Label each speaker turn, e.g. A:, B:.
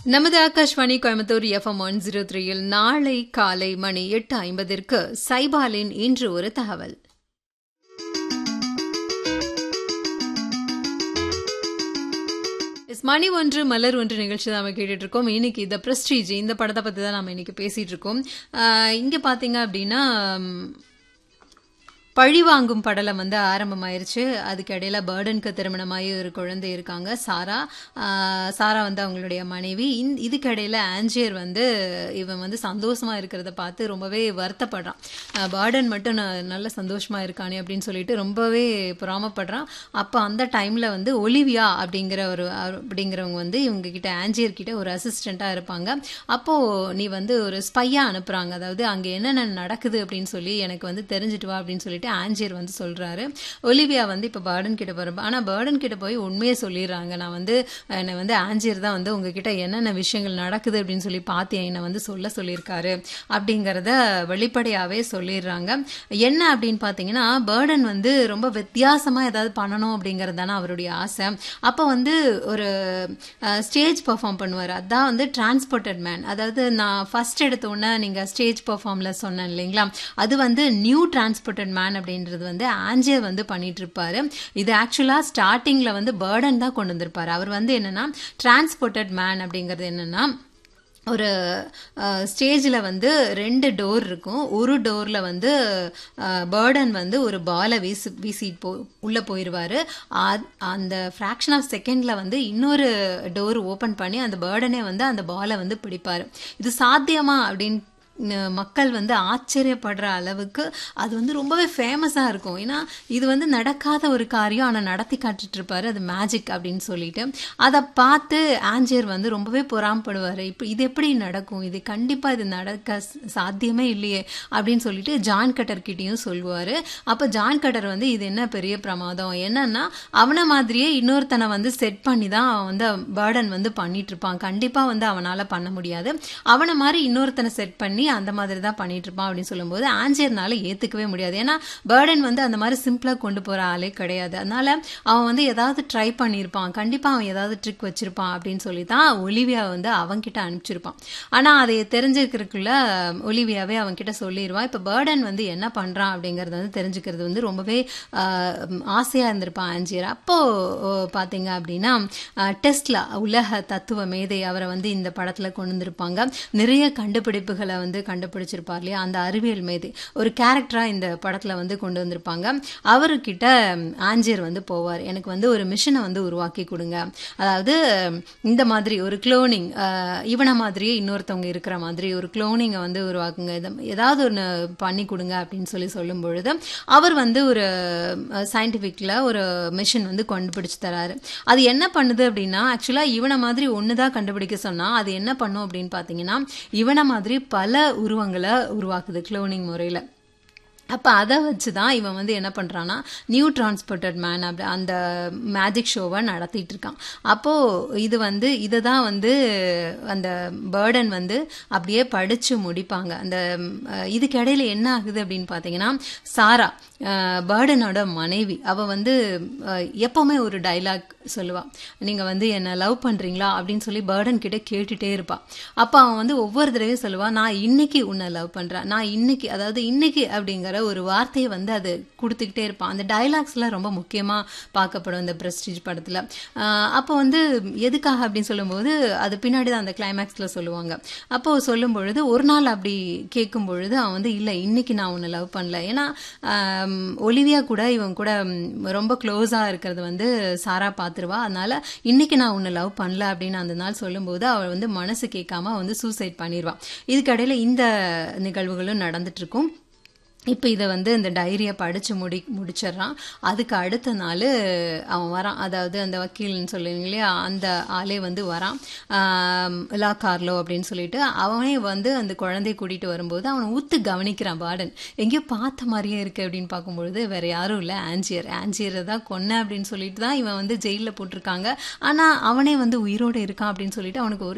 A: நமது Akashvani Coimbatore FM one zero த்ரீயில் நாளை காலை மணி எட்டு ஐம்பதிற்கு சைபாலின் இன்று ஒரு தகவல் எஸ், மணி ஒன்று மலர் ஒன்று நிகழ்ச்சி தான் நம்ம கேட்டுட்டு இருக்கோம் இன்னைக்கு இந்த பிரஸ்டீஜ் இந்த படத்தை பத்தி தான் நம்ம இன்னைக்கு பேசிட்டு இருக்கோம் ஆஹ், இங்க பாத்தீங்க அப்படின்னா ம், பழிவாங்கும் படலம் வந்து ஆரம்பமாயிருச்சு அதுக்கு இடையில பேர்டனுக்கு திருமணமாகி ஒரு குழந்தை இருக்காங்க சாரா ஆஹ், சாரா வந்து அவங்களுடைய மனைவி இந்த இதுக்கு இடையில ஆஞ்சியர் வந்து இவன் வந்து சந்தோஷமா இருக்கிறத பார்த்து ரொம்பவே வருத்தப்படுறான் ஆஹ், பேர்டன் மட்டும் ந- நல்ல சந்தோஷமா இருக்கானே அப்படின்னு சொல்லிட்டு ரொம்பவே பொறாமப்படுறான் அப்போ அந்த டைம்ல வந்து ஒலிவியா அப்படிங்கிற ஒரு அப்படிங்கிறவங்க வந்து இவங்க கிட்ட ஆஞ்சியர் கிட்ட ஒரு அசிஸ்டண்டா இருப்பாங்க அப்போ நீ வந்து ஒரு ஸ்பையா அனுப்புறாங்க அதாவது அங்க என்னென்ன நடக்குது அப்படின்னு சொல்லி எனக்கு வந்து தெரிஞ்சுட்டு வா அப்படின்னு சொல்லிட்டு ஆஞ்சியர் வந்து சொல்றாரு ஒலிவியா வந்து இப்ப பேர்டன் கிட்ட போற ஆனா பேர்டன் கிட்ட போய் உண்மையை சொல்லிடுறாங்க நான் வந்து என்னை வந்து ஆஞ்சியர் தான் வந்து உங்ககிட்ட என்னென்ன விஷயங்கள் நடக்குது அப்படின்னு சொல்லி பார்த்து என்னை வந்து சொல்ல சொல்லியிருக்காரு அப்படிங்கிறத வெளிப்படையாவே சொல்லிடுறாங்க என்ன அப்படின்னு பார்த்தீங்கன்னா பேர்டன் வந்து ரொம்ப வித்தியாசமா ஏதாவது பண்ணணும் அப்படிங்கிறது தானே அவருடைய ஆசை அப்போ வந்து ஒரு ஸ்டேஜ் பெர்ஃபார்ம் பண்ணுவார் அதான் வந்து டிரான்ஸ்போர்ட்டட் மேன் அதாவது நான் ஃபர்ஸ்ட் எடுத்த உடனே நீங்கள் ஸ்டேஜ் பெர்ஃபார்மில் சொன்னேன் இல்லைங்களா அது வந்து நியூ டிரான்ஸ்போர்ட்டட் மேன் அப்படின்றது வந்து ஆஞ்சியர் வந்து பண்ணிட்டு இருப்பாரு இது ஆக்சுவலாக ஸ்டார்டிங்கில் வந்து பேர்டன் தான் கொண்டு வந்திருப்பாரு அவர் வந்து என்னன்னா டிரான்ஸ்போர்ட்டட் மேன் அப்படிங்கிறது என்னன்னா ஒரு ஸ்டேஜில் வந்து ரெண்டு டோர் இருக்கும் ஒரு டோரில் வந்து பேர்டன் வந்து ஒரு பாலை வீசி வீசிட்டு போ உள்ளே போயிடுவார் அந்த ஃப்ராக்ஷன் ஆஃப் செகண்டில் வந்து இன்னொரு டோர் ஓப்பன் பண்ணி அந்த பேர்டனே வந்து அந்த பாலை வந்து பிடிப்பார் இது சாத்தியமா அப்படின்னு ந- மக்கள் வந்து ஆச்சரியப்படுற அளவுக்கு அது வந்து ரொம்பவே ஃபேமஸாக இருக்கும் ஏன்னா இது வந்து நடக்காத ஒரு காரியம் ஆனால் நடத்தி காட்டிட்டு இருப்பாரு அது மேஜிக் அப்படின்னு சொல்லிட்டு அதை பார்த்து ஆஞ்சர் வந்து ரொம்பவே பொறாமப்படுவார் இப்போ இது எப்படி நடக்கும் இது கண்டிப்பாக இது நடக்க ச- சாத்தியமே இல்லையே அப்படின்னு சொல்லிட்டு ஜான் கட்டர் கிட்டேயும் சொல்லுவார் அப்போ ஜான் கட்டர் வந்து இது என்ன பெரிய பிரமாதம் என்னன்னா அவனை மாதிரியே இன்னொருத்தனை வந்து செட் பண்ணி தான் அவன் வந்து பேர்டன் வந்து பண்ணிட்டு இருப்பான் கண்டிப்பாக வந்து அவனால் பண்ண முடியாது அவனை மாதிரி இன்னொருத்தனை செட் பண்ணி அந்த மாதிரி தான் பண்ணிட்டு இருப்பான் அப்படின்னு சொல்லும்போது ஆஞ்சர்னால ஏத்துக்கவே முடியாது ஏன்னா பேர்டன் வந்து அந்த மாதிரி சிம்பிளா கொண்டு போற ஆளே கிடையாது அதனால அவன் வந்து ஏதாவது ட்ரை பண்ணியிருப்பான் கண்டிப்பா அவன் ஏதாவது ட்ரிக் வச்சிருப்பான் அப்படின்னு சொல்லி தான் ஒலிவியா வந்து அவன்கிட்ட அனுப்பிச்சிருப்பான் ஆனா அதை தெரிஞ்சுக்கிறதுக்குள்ள ஒலிவியாவே அவன்கிட்ட சொல்லிடுவான் இப்ப பேர்டன் வந்து என்ன பண்றான் அப்படிங்கறது வந்து தெரிஞ்சுக்கிறது வந்து ரொம்பவே ஆஹ், ஆசையா இருந்திருப்பான் ஆஞ்சியர் அப்போ ஓ, பாத்தீங்க அப்படின்னா ஆஹ், டெஸ்லா உலக தத்துவ மேதை அவரை வந்து இந்த படத்துல கொண்டு வந்திருப்பாங்க நிறைய கண்டுபிடிப்புகளை வந்து கண்டுபிடிச்சிருப்பார் இல்லையா அந்த அறிவியல் மேதை ஒரு கேரக்டரா இந்த படத்துல வந்து கொண்டு வந்திருப்பாங்க அவர்கிட்ட ஆஞ்சியர் வந்து போவார் எனக்கு வந்து ஒரு மிஷினை வந்து உருவாக்கி கொடுங்க அதாவது இந்த மாதிரி ஒரு குளோனிங் இவனை மாதிரியே இன்னொருத்தவங்க இருக்கிற மாதிரி ஒரு குளோனிங்கை வந்து உருவாக்குங்க இத- ஏதாவது ஒன்று பண்ணி கொடுங்க அப்படின்னு சொல்லி சொல்லும் பொழுது அவர் வந்து ஒரு சயின்டிஃபிக்ல ஒரு மிஷின் வந்து கண்டுபிடிச்சு தராரு அது என்ன பண்ணுது அப்படின்னா ஆக்சுவலா இவனை மாதிரி ஒன்று தான் கண்டுபிடிக்க சொன்னா அது என்ன பண்ணும் அப்படின்னு பார்த்தீங்கன்னா இவனை மாதிரி பல உருவங்களை உருவாக்குது குளோனிங் முறையில் அப்போ அதை வச்சு தான் இவன் வந்து என்ன பண்ணுறான்னா நியூ டிரான்ஸ்போர்ட்டட் மேன் அப்படி அந்த மேஜிக் ஷோவை நடத்திட்டு இருக்கான் அப்போது இது வந்து இதை தான் வந்து அந்த பேர்டன் வந்து அப்படியே படித்து முடிப்பாங்க அந்த அஹ், இதுக்கு இடையில என்ன ஆகுது அப்படின்னு பார்த்தீங்கன்னா சாரா பேர்டனோட மனைவி அவள் வந்து அஹ், எப்பவுமே ஒரு டைலாக் சொல்லுவாள் நீங்கள் வந்து என்னை லவ் பண்ணுறீங்களா அப்படின்னு சொல்லி பேர்டன் கிட்ட கேட்டுட்டே இருப்பாள் அப்போ அவன் வந்து ஒவ்வொரு தடவையும் சொல்லுவான் நான் இன்னைக்கு உன்னை லவ் பண்ணுறேன் நான் இன்னைக்கு அதாவது இன்னைக்கு அப்படிங்கிற ஒரு வார்த்தையை வந்து அது கொடுத்துக்கிட்டே இருப்பான் அந்த டைலாக்ஸ்லாம் ரொம்ப முக்கியமாக பார்க்கப்படும் இந்த பிரஸ்டீஜ் படத்தில் அப்போ வந்து எதுக்காக அப்படின்னு சொல்லும்போது அது பின்னாடி தான் அந்த கிளைமேக்ஸில் சொல்லுவாங்க அப்போ சொல்லும் பொழுது ஒரு நாள் அப்படி கேட்கும் பொழுது அவன் வந்து இல்லை இன்னைக்கு நான் உன்னை லவ் பண்ணல ஏன்னா ஆம், ஒலிவியா கூட இவன் கூட ம், ரொம்ப க்ளோஸாக இருக்கிறது வந்து சாரா பார்த்துருவா அதனால இன்னைக்கு நான் உன்னை லவ் பண்ணல அப்படின்னு அந்த நாள் சொல்லும்போது அவள் வந்து மனசு கேட்காம அவன் வந்து சூசைட் பண்ணிடுவான் இதுக்கடையில் இந்த நிகழ்வுகளும் நடந்துட்டு இருக்கும் இப்போ இதை வந்து இந்த டைரியை படித்து முடி முடிச்சிடுறான் அதுக்கு அடுத்த நாள் அவன் வரான் அதாவது அந்த வக்கீல்னு சொல்லுவீங்க இல்லையா அந்த ஆளே வந்து வரான் ஆம், லா கார்லோ அப்படின்னு சொல்லிட்டு அவனே வந்து அந்த குழந்தைய கூட்டிகிட்டு வரும்போது அவனை ஊத்து கவனிக்கிறான் பாடன் எங்கேயோ பார்த்த மாதிரியே இருக்கு அப்படின்னு பார்க்கும்பொழுது வேற யாரும் இல்லை ஆன்ஜியர் ஆன்ஜியரை தான் கொன்ன அப்படின்னு சொல்லிட்டு தான் இவன் வந்து ஜெயிலில் போட்டிருக்காங்க ஆனால் அவனே வந்து உயிரோடு இருக்கான் அப்படின்னு சொல்லிட்டு அவனுக்கு ஒரு